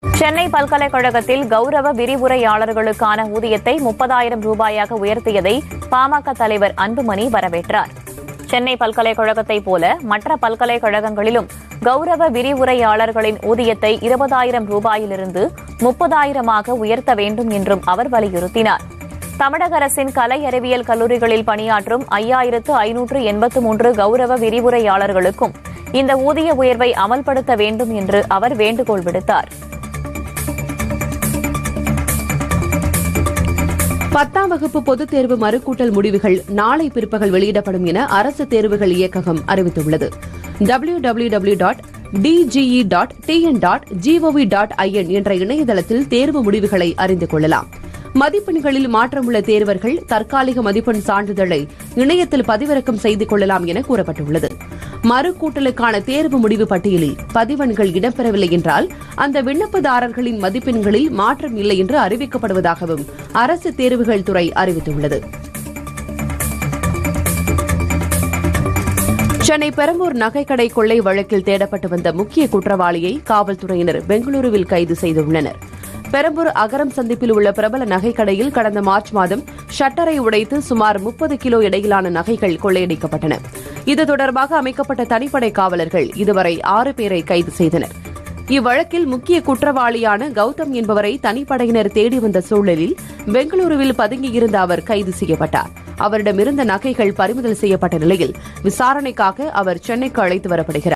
சென்னை பல்கலைக்கழகத்தில் கௌரவ விரிவுரையாளர்களுக்கான ஊதியத்தை முப்பதாயிரம் ரூபாயாக உயர்த்தியதை பாமக தலைவர் அன்புமணி வரவேற்றார் சென்னை பல்கலைக்கழகத்தைப் போல மற்ற பல்கலைக்கழகங்களிலும் கௌரவ விரிவுரையாளர்களின் ஊதியத்தை இருபதாயிரம் ரூபாயிலிருந்து முப்பதாயிரமாக உயர்த்த வேண்டும் என்றும் அவர் வலியுறுத்தினார் தமிழக அரசின் கலை அறிவியல் கல்லூரிகளில் பணியாற்றும் ஐயாயிரத்து ஐநூற்று எண்பத்து மூன்று கௌரவ விரிவுரையாளர்களுக்கும் இந்த ஊதிய உயர்வை அமல்படுத்த வேண்டும் என்று அவர் வேண்டுகோள் விடுத்தார் பத்தாம் வகுப்பு பொதுத் தேர்வு மறுக்கூட்டல் முடிவுகள் நாளை பிற்பகல் வெளியிடப்படும் என அரசு தேர்வுகள் இயக்ககம் அறிவித்துள்ளது W W W dot DGE dot TN dot GOV dot IN என்ற இணையதளத்தில் தேர்வு முடிவுகளை அறிந்து கொள்ளலாம் மதிப்பெண்களில் மாற்றமுள்ள தேர்வர்கள் தற்காலிக மதிப்பெண் சான்றிதழை இணையத்தில் பதிவிறக்கம் செய்து கொள்ளலாம் என கூறப்பட்டுள்ளது மறுக்கூட்டலுக்கான தேர்வு முடிவு பட்டியலில் பதிவெண்கள் இடம்பெறவில்லை என்றால் அந்த விண்ணப்பதாரர்களின் மதிப்பெண்களில் மாற்றம் இல்லை என்று அறிவிக்கப்படுவதாகவும் அரசு தேர்வுகள் துறை அறிவித்துள்ளது சென்னை பெரம்பூர் நகைக்கடை கொள்ளை வழக்கில் தேடப்பட்டு வந்த முக்கிய குற்றவாளியை காவல்துறையினர் பெங்களூருவில் கைது செய்துள்ளனர் பெரம்பூர் அகரம் சந்திப்பில் உள்ள பிரபல நகைக்கடையில் கடந்த மார்ச் மாதம் ஷட்டரை உடைத்து சுமார் முப்பது கிலோ எடையிலான நகைகள் கொள்ளையடிக்கப்பட்டன இது தொடர்பாக அமைக்கப்பட்ட தனிப்படை காவலர்கள் இதுவரை ஆறு பேரை கைது செய்தனர் இவ்வழக்கில் முக்கிய குற்றவாளியான கௌதம் என்பவரை தனிப்படையினர் தேடி வந்த சூழலில் பெங்களூருவில் பதுங்கியிருந்த அவர் கைது செய்யப்பட்டார் அவரிடமிருந்த நகைகள் பறிமுதல் செய்யப்பட்ட நிலையில் விசாரணைக்காக அவர் சென்னைக்கு அழைத்து வரப்படுகிறார்